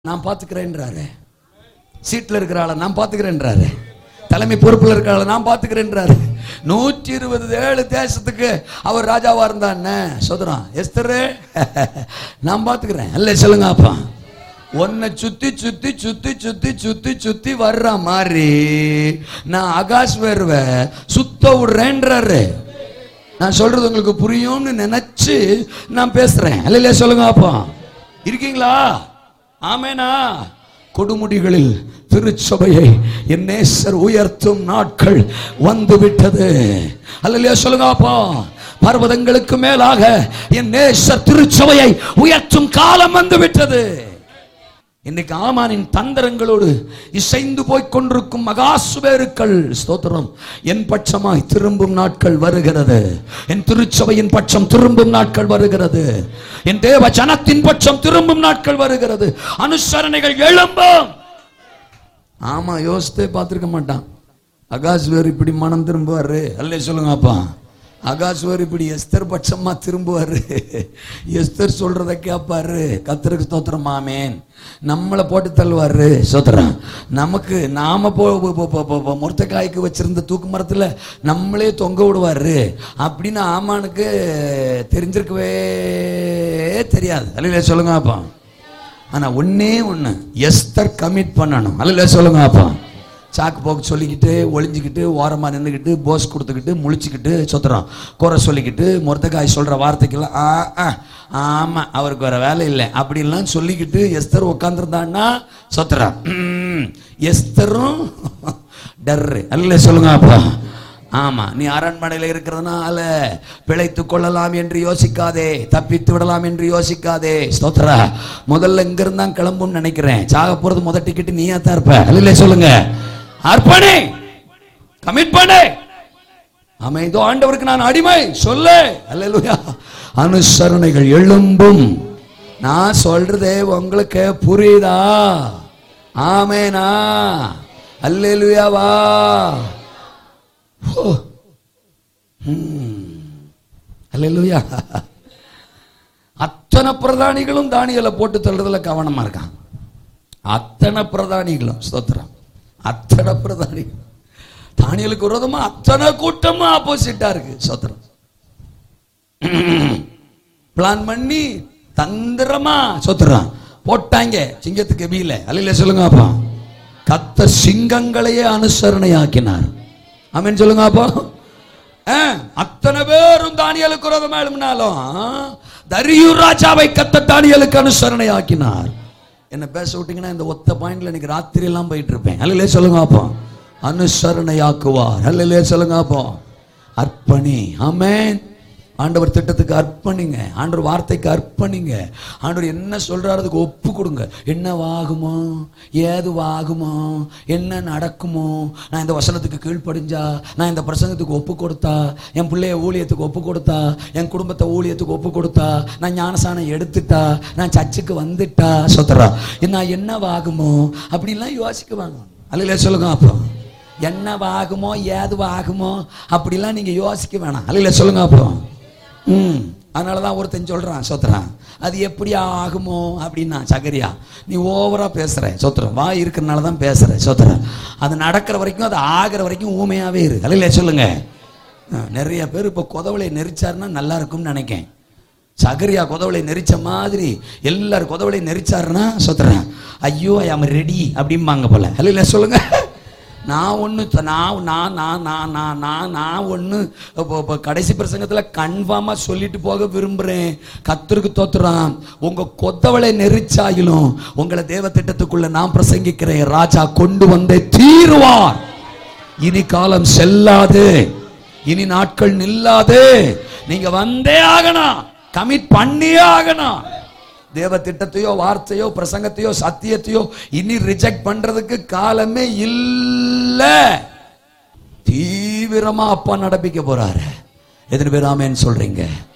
நான் பாத்துக்கிறேன்றாரு சீட்ல இருக்கிற ஆளை நான் பாத்துக்கிறேன்றாரு தலைமை பொறுப்புல இருக்கிற ஆளை நான் பாத்துக்கிறேன்றாரு நூற்றி இருபது ஏழு தேசத்துக்கு அவர் ராஜாவா இருந்தான்னு சொல்றான் எஸ்தரு நான் பாத்துக்கிறேன் அல்ல சொல்லுங்க அப்பா உன்னை சுத்தி சுத்தி சுத்தி சுத்தி சுத்தி சுத்தி வர்ற மாதிரி நான் ஆகாஷ் வேர்வ சுத்த விடுறேன்றாரு நான் சொல்றது உங்களுக்கு புரியும்னு நினைச்சு நான் பேசுறேன் அல்ல சொல்லுங்க அப்பா இருக்கீங்களா ஆமேனா கொடுமுடிகளில் திருச்சபையை என் நேசர் உயர்த்தும் நாட்கள் வந்து விட்டது அல்லையா சொல்லுங்க அப்பா பர்வதங்களுக்கு மேலாக என் நேசர் திருச்சபையை உயர்த்தும் காலம் வந்து விட்டது இன்னைக்கு ஆமானின் தந்திரங்களோடு இசைந்து போய்க் கொண்டிருக்கும் மகாசுபேருக்கள் ஸ்தோத்திரம் என் பட்சமாய் திரும்பும் நாட்கள் வருகிறது என் திருச்சபையின் பட்சம் திரும்பும் நாட்கள் வருகிறது என் தேவ ஜனத்தின் பட்சம் திரும்பும் நாட்கள் வருகிறது அனுசரணைகள் எழும்பும் ஆமா யோசித்தே பார்த்திருக்க மாட்டான் அகாஷ் வேறு இப்படி மனம் திரும்புவாரு அல்லே சொல்லுங்க அப்பா அகாஷ் வேறு இப்படி எஸ்தர் பட்சமா திரும்புவாரு எஸ்தர் சொல்றத கேட்பாரு கத்திருக்கு ஸ்தோத்திரம் ஆமேன் நம்மளை போட்டு தள்ளுவாரு சோத்திரம் நமக்கு நாம போ போ- போ- போ- போ- போ- முருத்தைக்காய்க்கு வச்சிருந்த தூக்கு மரத்துல நம்மளே தொங்க விடுவாரு அப்படின்னு ஆமானுக்கு தெரிஞ்சிருக்கவே தெரியாது அல்லையா சொல்லுங்க அப்பா ஆனா ஒண்ணே ஒண்ணு எஸ்தர் கமிட் பண்ணணும் அல்ல சொல்லுங்க அப்பா சாக்கு போக்கு சொல்லிக்கிட்டு ஒளிஞ்சுக்கிட்டு ஓரமா நின்றுக்கிட்டு போஸ் கொடுத்துக்கிட்டு முழிச்சுக்கிட்டு சொத்துறோம் குறை சொல்லிக்கிட்டு முருத்தக்காய் சொல்ற வார்த்தைக்கெல்லாம் ஆ ஆ, ஆமா அவருக்கு வேற வேலை இல்லை அப்படின்லாம் சொல்லிக்கிட்டு எஸ்தர் உட்காந்துருந்தான்னா சொத்துறான் ம், எஸ்தரும் டர்ரு அல்ல சொல்லுங்க அப்பா ஆமா நீ அரண்மனையில் இருக்கிறதுனால பிழைத்து கொள்ளலாம் என்று யோசிக்காதே தப்பித்து விடலாம் என்று யோசிக்காதே ஸ்தோத்திரா முதல்ல இங்க இருந்தா கிளம்பும் நினைக்கிறேன் சாக போறது முத டிக்கெட் நீயா தான் இருப்ப அல்ல சொல்லுங்க அர்ப்பணி கமிட் பண்ணு ஆமா இதோ ஆண்டவருக்கு நான் அடிமை சொல்லு அல்லேலூயா அனுசரணைகள் எழும்பும் நான் சொல்றதே உங்களுக்கு புரியுதா ஆமேனா அல்லேலூயாவா ஓ. ம். அல்லேலூயா அத்தனை பிரதானிகளும் தானியலை போட்டு தள்ளுறதுல கவனமா இருக்கான் அத்தனை பிரதானிகளும் ஸ்தோத்திரம் அத்தனை பிரதானிகள் தானியலுக்கு விரோதமா அத்தனை கூட்டமும் ஆப்போசிட்டா இருக்கு ஸ்தோத்திரம் பிளான் பண்ணி தந்திரமா சொத்துறான் போட்டாங்க சிங்கத்துக்கு எபியில அல்ல சொல்லுங்க அப்பா கத்த சிங்கங்களையே அனுசரணையாக்கினார் ஆமென் சொல்லுங்க அப்பா ஆ, அத்தனை பேரும் தானியலுக்கு விரோதமா எழுப்பினாலும் தரியூர் ராஜாவை கத்த தானியலுக்கு அனுசரணையாக்கினார் என்ன பேச விட்டீங்கன்னா இந்த ஒத்த பாயிண்ட்ல இன்னைக்கு ராத்திரி எல்லாம் போயிட்டு இருப்பேன் அல்ல சொல்லுங்க அப்பா அனுசரணையாக்குவார் அல்ல சொல்லுங்க அப்பா அர்ப்பணி ஆமென் ஆண்டவர் திட்டத்துக்கு அர்ப்பணிங்க ஆண்டவர் வார்த்தைக்கு அர்ப்பணிங்க ஆண்டவர் என்ன சொல்றாரு அதுக்கு ஒப்பு கொடுங்க என்னவாகுமோ ஏதுவாகுமோ என்ன நடக்குமோ நான் இந்த வசனத்துக்கு கீழ்ப்படிஞ்சா நான் இந்த பிரசங்கத்துக்கு ஒப்பு கொடுத்தா என் பிள்ளைய ஊழியத்துக்கு ஒப்பு கொடுத்தா என் குடும்பத்தை ஊழியத்துக்கு ஒப்பு கொடுத்தா நான் ஞானசானம் எடுத்துட்டா நான் சர்ச்சுக்கு வந்துட்டா சொத்துறா நான் என்னவாகுமோ அப்படின்லாம் யோசிக்குவாங்க அல்ல சொல்லுங்க அப்போ என்னவாகுமோ ஏதுவாகுமோ அப்படிலாம் நீங்க யோசிக்க வேணாம் அல்ல சொல்லுங்க அப்போ ம் அதனால தான் ஒருத்தன் சொல்றான் சொத்துறான் அது எப்படி ஆகுமோ அப்படின்னா சகரியா நீ ஓவரா பேசுற சொத்துறேன் வாய் இருக்கிறனால தான் பேசுற சொத்துறேன் அது நடக்கிற வரைக்கும் அது ஆகிற வரைக்கும் ஊமையாவே இரு அல்ல சொல்லுங்க ஆ, நிறைய பேர் இப்போ கொதவளை நெரிச்சாருன்னா நல்லா இருக்கும்னு நினைக்கேன் சகரியா கொதவளை நெரிச்ச மாதிரி எல்லாரும் கொதவளை நெரிச்சாருன்னா சொத்துறேன் ஐயோ ஐ ஆம் ரெடி அப்படிம்பாங்க போல அல்ல சொல்லுங்க நான் ஒன்று நான் நான் நான் நான் நான் நான் நான் ஒன்று இப்போ கடைசி பிரசங்கத்தில் கன்ஃபார்மாக சொல்லிட்டு போக விரும்புகிறேன் கத்தருக்கு தோத்துறான் உங்கள் கொத்தவளை நெரிச்சாயிலும் உங்களை தேவ திட்டத்துக்குள்ள நான் பிரசங்கிக்கிறேன் ராஜா கொண்டு வந்தே தீருவார் இனி காலம் செல்லாது இனி நாட்கள் நில்லாது நீங்க வந்தே ஆகணும் கமிட் பண்ணியே ஆகணும் தேவ திட்டத்தையோ வார்த்தையோ பிரசங்கத்தையோ சத்தியத்தையோ இனி ரிஜெக்ட் பண்றதுக்கு காலமே இல்ல தீவிரமா அப்பா நடப்பிக்க போறாரு எத்தனை பேர் ஆமேன்னு சொல்றீங்க